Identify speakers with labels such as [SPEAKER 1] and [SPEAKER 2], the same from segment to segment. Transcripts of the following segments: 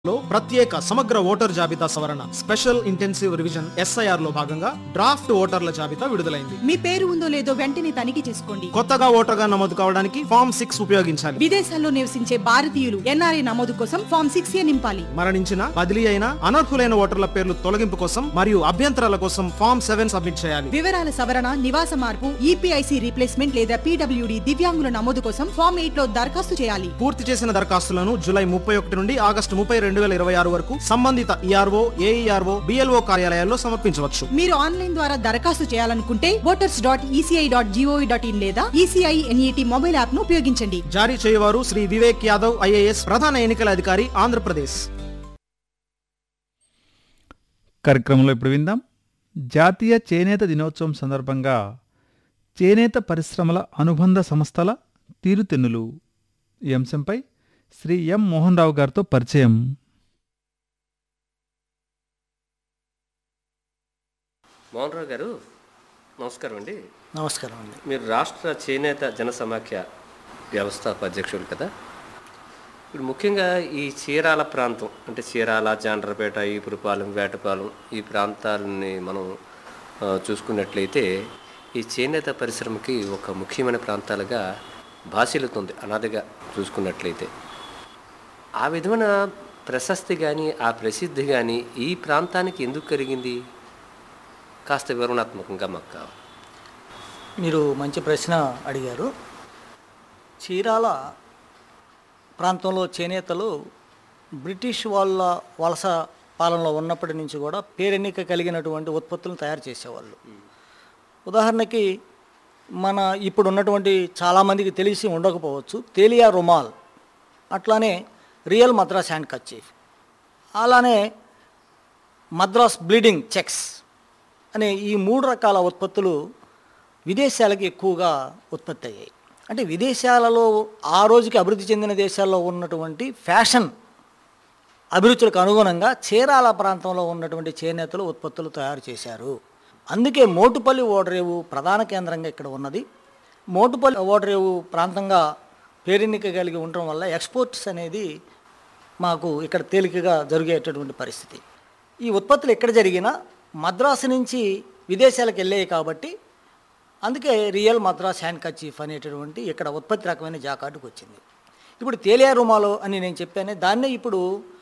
[SPEAKER 1] లో ప్రత్యేక సమగ్ర ఓటర్ జాబితా సవరణ స్పెషల్ ఇంటెన్సివ్ రివిజన్ ఎస్ఐఆర్ లో భాగంగా డ్రాఫ్ట్ ఓటర్ల జాబితా విడుదలైంది
[SPEAKER 2] మీ పేరు ఉందో లేదో వెంటనే తనిఖీ చేసుకోండి
[SPEAKER 1] కొత్తగా ఓటర్గా నమోదు కావడానికి ఫామ్ సిక్స్ ఉపయోగించాలి
[SPEAKER 2] విదేశాల్లో నివసించే భారతీయులు ఎన్ఆర్ఐ నమోదు కోసం ఫామ్ సిక్స్ ఏ నింపాలి
[SPEAKER 1] మరణించిన బదిలీ అయిన అనర్హులైన ఓటర్ల పేర్లు తొలగింపు కోసం మరియు అభ్యంతరాల కోసం ఫామ్ సెవెన్ సబ్మిట్ చేయాలి
[SPEAKER 2] వివరాల సవరణ నివాస మార్పు ఈపీఐసి రీప్లేస్మెంట్ లేదా పీడబ్ల్యూడి దివ్యాంగుల నమోదు కోసం ఫామ్ ఎయిట్ లో దరఖాస్తు చేయాలి
[SPEAKER 1] పూర్తి చేసిన దరఖాస్తులను జూలై ముప్పై ఒకటి నుండి ఆగస్టు ముప్పై రెండు వేల ఇరవై ఆరు వరకు సంబంధిత ఈఆర్ఓ ఏఈఆర్ఓ బిఎల్ఓ కార్యాలయాల్లో సమర్పించవచ్చు
[SPEAKER 2] మీరు ఆన్లైన్ ద్వారా దరఖాస్తు చేయాలనుకుంటే voters dot ECI dot GOV dot in లేదా ఈసీఐ ఎన్ఈటి మొబైల్ యాప్ ను ఉపయోగించండి
[SPEAKER 1] జారీ చేయవారు శ్రీ వివేక్ యాదవ్ ఐఏఎస్ ప్రధాన ఎన్నికల అధికారి ఆంధ్రప్రదేశ్
[SPEAKER 3] కార్యక్రమంలో ఇప్పుడు విందాం జాతీయ చేనేత దినోత్సవం సందర్భంగా చేనేత పరిశ్రమల అనుబంధ సంస్థల తీరుతెన్నులు ఈ అంశంపై శ్రీ ఎం మోహన్ రావు గారితో పరిచయం
[SPEAKER 4] మోహన్ రావు గారు నమస్కారం అండి
[SPEAKER 5] నమస్కారం అండి
[SPEAKER 4] మీరు రాష్ట్ర చేనేత జన సమాఖ్య వ్యవస్థాప అధ్యక్షులు కదా ఇప్పుడు ముఖ్యంగా ఈ చీరాల ప్రాంతం అంటే చీరాల జాండ్రపేట ఈపురపాలెం వేటపాలెం ఈ ప్రాంతాలని మనం ఆ, చూసుకున్నట్లయితే ఈ చేనేత పరిశ్రమకి ఒక ముఖ్యమైన ప్రాంతాలుగా భాషలుతుంది అనాదిగా చూసుకున్నట్లయితే ఆ విధమైన ప్రశస్తి కానీ ఆ ప్రసిద్ధి కానీ ఈ ప్రాంతానికి ఎందుకు కలిగింది కాస్త వివరణాత్మకంగా మాకు కావాలి
[SPEAKER 5] మీరు మంచి ప్రశ్న అడిగారు చీరాల ప్రాంతంలో చేనేతలు బ్రిటిష్ వాళ్ళ వలస పాలనలో ఉన్నప్పటి నుంచి కూడా పేరెన్నిక కలిగినటువంటి ఉత్పత్తులను తయారు చేసేవాళ్ళు ఉదాహరణకి మన ఇప్పుడు ఉన్నటువంటి చాలామందికి తెలిసి ఉండకపోవచ్చు తేలియా రుమాల్ అట్లానే రియల్ మద్రాస్ హ్యాండ్ కచ్చీఫ్ అలానే మద్రాస్ బ్లీడింగ్ చెక్స్ అనే ఈ మూడు రకాల ఉత్పత్తులు విదేశాలకి ఎక్కువగా ఉత్పత్తి అయ్యాయి అంటే విదేశాలలో ఆ రోజుకి అభివృద్ధి చెందిన దేశాల్లో ఉన్నటువంటి ఫ్యాషన్ అభిరుచులకు అనుగుణంగా చీరాల ప్రాంతంలో ఉన్నటువంటి చేనేతలు ఉత్పత్తులు తయారు చేశారు అందుకే మోటుపల్లి ఓడరేవు ప్రధాన కేంద్రంగా ఇక్కడ ఉన్నది మోటుపల్లి ఓడరేవు ప్రాంతంగా పేరెన్నిక కలిగి ఉండటం వల్ల ఎక్స్పోర్ట్స్ అనేది మాకు ఇక్కడ తేలికగా జరిగేటటువంటి పరిస్థితి ఈ ఉత్పత్తులు ఎక్కడ జరిగినా మద్రాసు నుంచి విదేశాలకు వెళ్ళాయి కాబట్టి అందుకే రియల్ మద్రాస్ హ్యాండ్ కచీఫ్ అనేటటువంటి ఇక్కడ ఉత్పత్తి రకమైన జాకాటుకు వచ్చింది ఇప్పుడు తేలియా రుమాలు అని నేను చెప్పాను దాన్నే ఇప్పుడు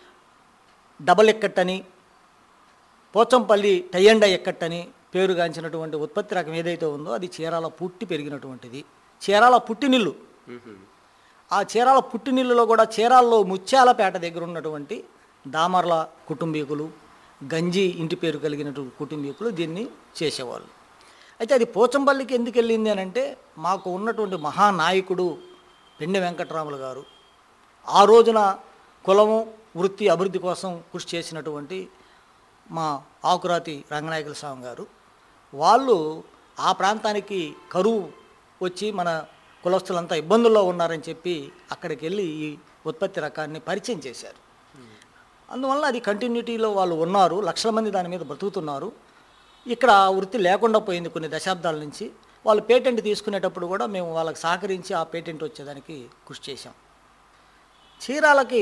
[SPEAKER 5] డబల్ ఎక్కట్ అని పోచంపల్లి టై ఎక్కట్ అని పేరుగాంచినటువంటి ఉత్పత్తి రకం ఏదైతే ఉందో అది చీరాల పుట్టి పెరిగినటువంటిది చీరాల పుట్టినిల్లు ఆ చీరాల పుట్టినిల్లులో కూడా చీరాల్లో ముత్యాలపేట దగ్గర ఉన్నటువంటి దామర్ల కుటుంబీకులు గంజి ఇంటి పేరు కలిగినటువంటి కుటుంబీకులు దీన్ని చేసేవాళ్ళు అయితే అది పోచంపల్లికి ఎందుకు వెళ్ళింది అని అంటే మాకు ఉన్నటువంటి మహానాయకుడు పెండె వెంకటరాములు గారు ఆ రోజున కులము వృత్తి అభివృద్ధి కోసం కృషి చేసినటువంటి మా ఆకురాతి రంగనాయకుల స్వామి గారు వాళ్ళు ఆ ప్రాంతానికి కరువు వచ్చి మన కులస్తులంతా ఇబ్బందుల్లో ఉన్నారని చెప్పి అక్కడికి వెళ్ళి ఈ ఉత్పత్తి రకాన్ని పరిచయం చేశారు అందువల్ల అది కంటిన్యూటీలో వాళ్ళు ఉన్నారు లక్షల మంది దాని మీద బ్రతుకుతున్నారు ఇక్కడ ఆ వృత్తి లేకుండా పోయింది కొన్ని దశాబ్దాల నుంచి వాళ్ళు పేటెంట్ తీసుకునేటప్పుడు కూడా మేము వాళ్ళకి సహకరించి ఆ పేటెంట్ వచ్చేదానికి కృషి చేశాం చీరాలకి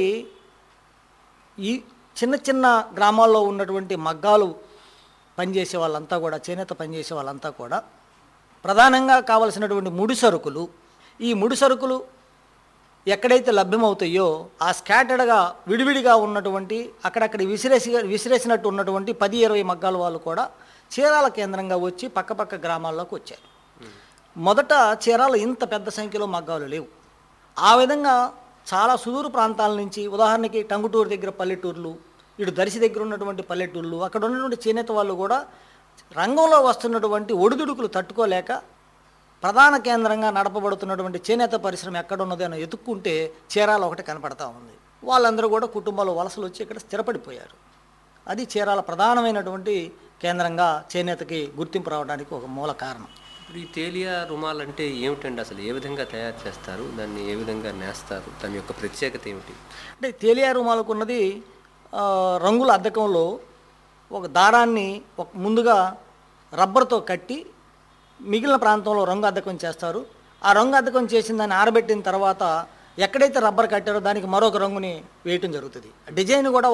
[SPEAKER 5] ఈ చిన్న చిన్న గ్రామాల్లో ఉన్నటువంటి మగ్గాలు పనిచేసే వాళ్ళంతా కూడా చేనేత పనిచేసే వాళ్ళంతా కూడా ప్రధానంగా కావలసినటువంటి ముడి సరుకులు ఈ ముడి సరుకులు ఎక్కడైతే లభ్యమవుతాయో ఆ స్కాటర్డ్గా విడివిడిగా ఉన్నటువంటి అక్కడక్కడ విసిరేసి విసిరేసినట్టు ఉన్నటువంటి పది ఇరవై మగ్గాల వాళ్ళు కూడా చీరాల కేంద్రంగా వచ్చి పక్కపక్క గ్రామాల్లోకి వచ్చారు మొదట చీరాల ఇంత పెద్ద సంఖ్యలో మగ్గాలు లేవు ఆ విధంగా చాలా సుదూర ప్రాంతాల నుంచి ఉదాహరణకి టంగుటూరు దగ్గర పల్లెటూర్లు ఇటు దర్శి దగ్గర ఉన్నటువంటి పల్లెటూర్లు అక్కడ ఉన్నటువంటి చేనేత వాళ్ళు కూడా రంగంలో వస్తున్నటువంటి ఒడిదుడుకులు తట్టుకోలేక ప్రధాన కేంద్రంగా నడపబడుతున్నటువంటి చేనేత పరిశ్రమ ఎక్కడ ఉన్నది అని ఎతుక్కుంటే చీరాల ఒకటి కనపడతా ఉంది వాళ్ళందరూ కూడా కుటుంబాలు వలసలు వచ్చి ఇక్కడ స్థిరపడిపోయారు అది చీరాల ప్రధానమైనటువంటి కేంద్రంగా చేనేతకి గుర్తింపు రావడానికి ఒక మూల కారణం
[SPEAKER 4] ఇప్పుడు ఈ తేలియా రుమాల్ అంటే ఏమిటండి అసలు ఏ విధంగా తయారు చేస్తారు దాన్ని ఏ విధంగా నేస్తారు దాని యొక్క ప్రత్యేకత ఏమిటి
[SPEAKER 5] అంటే తేలియా రుమాలకు ఉన్నది ఆ, రంగుల అద్దకంలో ఒక దారాన్ని ఒక ముందుగా రబ్బర్తో కట్టి మిగిలిన ప్రాంతంలో రంగు అద్దకం చేస్తారు ఆ రంగు అద్దకం చేసిన దాన్ని ఆరబెట్టిన తర్వాత ఎక్కడైతే రబ్బర్ కట్టారో దానికి మరొక రంగుని వేయటం జరుగుతుంది డిజైన్ కూడా